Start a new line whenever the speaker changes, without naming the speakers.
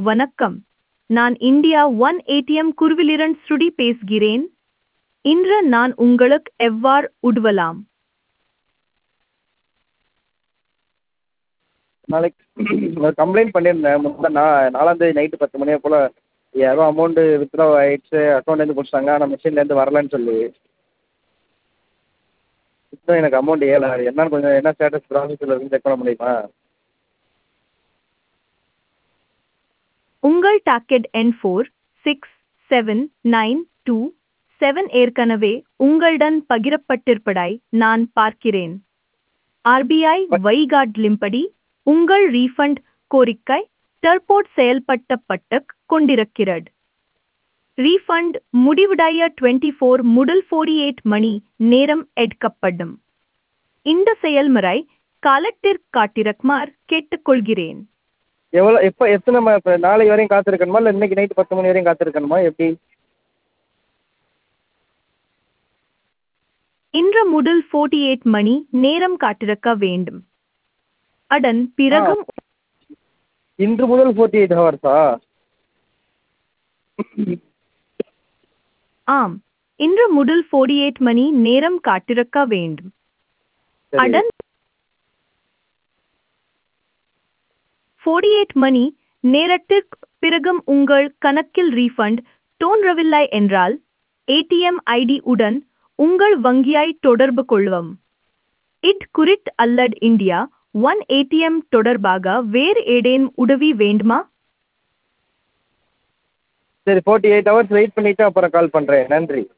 வணக்கம் நான் India one ATM குருவிலிரன் ஸ்ருடி பேசுகிறேன் இன்று நான் உங்களுக்கு எவ்வாறு உதவலாம்
நாளைக்கு ஒரு கம்ப்ளைண்ட் பண்ணியிருந்தேன் முந்தா நா நாலாந்தேதி நைட்டு பத்து மணியை போல் யாரோ அமௌண்ட்டு வித்ட்ரா ஆயிடுச்சு அக்கௌண்ட்லேருந்து பிடிச்சிட்டாங்க ஆனால் மிஷின்லேருந்து வரலன்னு சொல்லி இன்னும் எனக்கு அமௌண்ட் ஏறல அது என்னன்னு கொஞ்சம் என்ன ஸ்டேட்டஸ் ப்ராசஸில் இருக்குன்னு செக் பண்ண முடியுமா
உங்கள் டாக்கெட் எண் four six seven nine two seven ஏற்கனவே உங்களுடன் பகிரப்பட்டிருப்பதாய் நான் பார்க்கிறேன் ஆர்பிஐ வைகாட்லிம்படி உங்கள் ரீஃபண்ட் கோரிக்கை தற்போது செயல்படுத்தப்பட்டு கொண்டிருக்கிறது ரீஃபண்ட் முடிவடைய டுவெண்ட்டி ஃபோர் முதல் ஃபோர்டி எயிட் மணி நேரம் எடுக்கப்படும் இந்த செயல்முறை காலத்திற்கு காட்டிருக்குமாறு கேட்டுக்கொள்கிறேன்
எவ்வளோ எப்போ எத்தனை ம இப்போ நாளைக்கு வரையும் காத்திருக்கணுமா இல்லை இன்னைக்கு நைட்டு பத்து மணி வரையும் காத்திருக்கணுமா எப்படி
இன்று முதல் ஃபோர்ட்டி எயிட் மணி நேரம் காட்டிருக்க வேண்டும் அதன் பிறகும்
இன்று முதல் ஃபோர்ட்டி எயிட் ஹவர்ஸா
ஆம் இன்று முதல் ஃபோர்ட்டி எயிட் மணி நேரம் காட்டிருக்க வேண்டும்
சரி
அதன் ஃபோர்ட்டி எயிட் மணி நேரத்திற்கு பிறகும் உங்கள் கணக்கில் ரீஃபண்ட் தோன்றவில்லை என்றால் ஏடிஎம் ஐடி உடன் உங்கள் வங்கியை தொடர்பு கொள்ளவும் இட் குறிட் அல்லது இந்தியா ஒன் ஏடிஎம் தொடர்பாக வேறு ஏதேனும் உதவி வேண்டுமா
சரி ஃபோர்ட்டி எயிட் ஹவர்ஸ் வெயிட் பண்ணிவிட்டு அப்புறம் கால் பண்ணுறேன் நன்றி